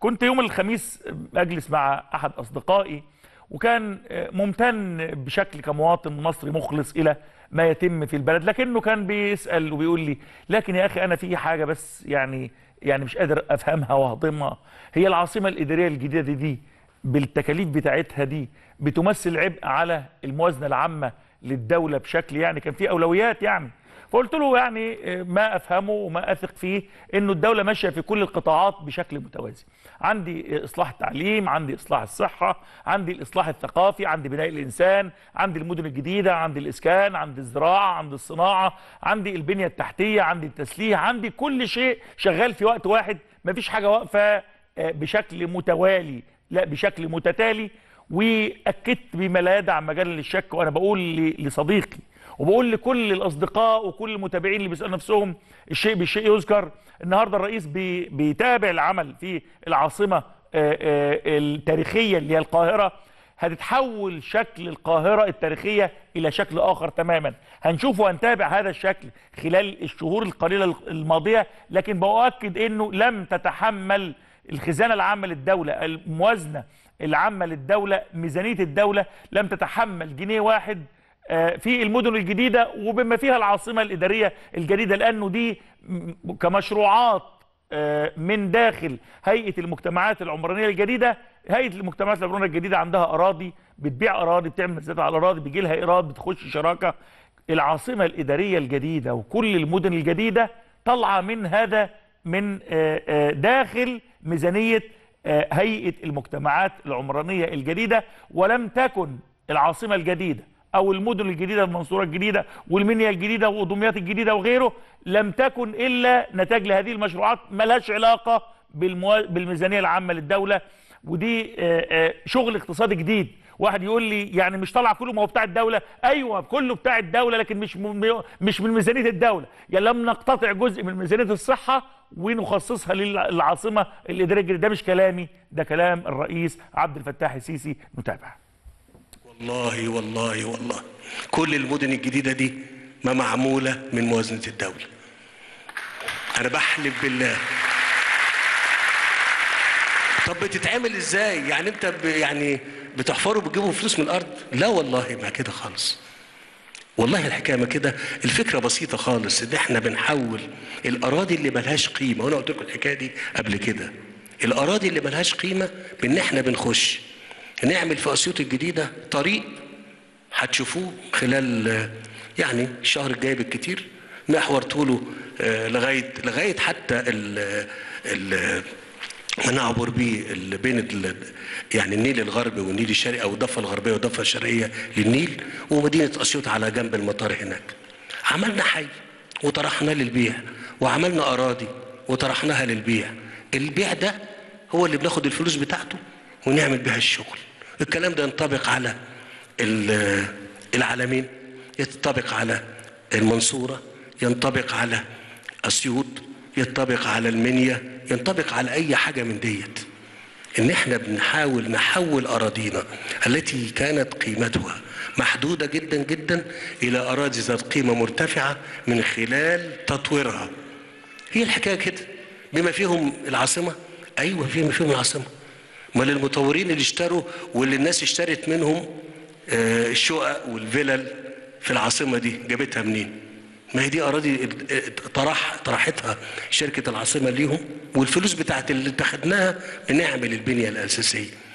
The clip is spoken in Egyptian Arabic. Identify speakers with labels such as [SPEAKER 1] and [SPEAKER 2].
[SPEAKER 1] كنت يوم الخميس اجلس مع احد اصدقائي وكان ممتن بشكل كمواطن مصري مخلص الى ما يتم في البلد لكنه كان بيسال وبيقول لي لكن يا اخي انا في حاجه بس يعني يعني مش قادر افهمها واهضمها هي العاصمه الاداريه الجديده دي, دي بالتكاليف بتاعتها دي بتمثل عبء على الموازنه العامه للدوله بشكل يعني كان في اولويات يعني فقلت له يعني ما افهمه وما اثق فيه انه الدوله ماشيه في كل القطاعات بشكل متوازي عندي اصلاح التعليم عندي اصلاح الصحه عندي الاصلاح الثقافي عندي بناء الانسان عندي المدن الجديده عندي الاسكان عندي الزراعه عندي الصناعه عندي البنيه التحتيه عندي التسليح عندي كل شيء شغال في وقت واحد مفيش حاجه واقفه بشكل متوالي لا بشكل متتالي واكدت بما لا يدع مجال للشك وانا بقول لصديقي وبقول لكل الاصدقاء وكل المتابعين اللي بيسالوا نفسهم الشيء بالشيء يذكر النهارده الرئيس بي بيتابع العمل في العاصمه التاريخيه اللي هي القاهره هتتحول شكل القاهره التاريخيه الى شكل اخر تماما هنشوف وهنتابع هذا الشكل خلال الشهور القليله الماضيه لكن باؤكد انه لم تتحمل الخزانه العامه للدوله الموازنه العامه للدوله ميزانيه الدوله لم تتحمل جنيه واحد في المدن الجديدة وبما فيها العاصمة الإدارية الجديدة لأنه دي كمشروعات من داخل هيئة المجتمعات العمرانية الجديدة هيئة المجتمعات العمرانية الجديدة عندها أراضي بتبيع أراضي بتعمل مساحات على الأراضي بيجي لها إيراد بتخش شراكة العاصمة الإدارية الجديدة وكل المدن الجديدة طالعة من هذا من داخل ميزانية هيئة المجتمعات العمرانية الجديدة ولم تكن العاصمة الجديدة او المدن الجديده المنصوره الجديده والمنيا الجديده ودمياط الجديده وغيره لم تكن الا نتاج لهذه المشروعات ملهاش علاقه بالمو... بالميزانيه العامه للدوله ودي شغل اقتصادي جديد واحد يقول لي يعني مش طالع كله ما هو بتاع الدوله ايوه كله بتاع الدوله لكن مش م... مش من ميزانيه الدوله يعني لم نقتطع جزء من ميزانيه الصحه ونخصصها للعاصمه الاداريه الجديده ده مش كلامي ده كلام الرئيس عبد الفتاح السيسي نتابع
[SPEAKER 2] والله والله والله كل المدن الجديدة دي ما معمولة من موازنة الدولة أنا بحلف بالله طب بتتعمل ازاي يعني انت ب يعني بتحفروا بتجيبوا فلوس من الارض لا والله ما كده خالص والله الحكايه ما كده الفكره بسيطه خالص ان احنا بنحول الاراضي اللي ملهاش قيمه وانا قلت لكم الحكايه دي قبل كده الاراضي اللي ملهاش قيمه بان احنا بنخش نعمل في اسيوط الجديده طريق هتشوفوه خلال يعني الشهر الجاي بالكتير محور طوله لغايه لغايه حتى ال ال نعبر بيه بين ال يعني النيل الغربي والنيل الشرقي او الضفه الغربيه والضفه الشرقيه للنيل ومدينه اسيوط على جنب المطار هناك. عملنا حي وطرحناه للبيع وعملنا اراضي وطرحناها للبيع. البيع ده هو اللي بناخد الفلوس بتاعته ونعمل بها الشغل. الكلام ده ينطبق على العالمين ينطبق على المنصوره ينطبق على اسيوط ينطبق على المنيا ينطبق على اي حاجه من ديت ان احنا بنحاول نحول اراضينا التي كانت قيمتها محدوده جدا جدا الى اراضي ذات قيمه مرتفعه من خلال تطويرها هي الحكايه كده بما فيهم العاصمه ايوه فيهم فيهم العاصمه امال المطورين اللي اشتروا واللي الناس اشترت منهم الشقق والفلل في العاصمه دي جابتها منين ما هي دي اراضي طرح طرحتها شركه العاصمه ليهم والفلوس بتاعت اللي اتخذناها بنعمل البنيه الاساسيه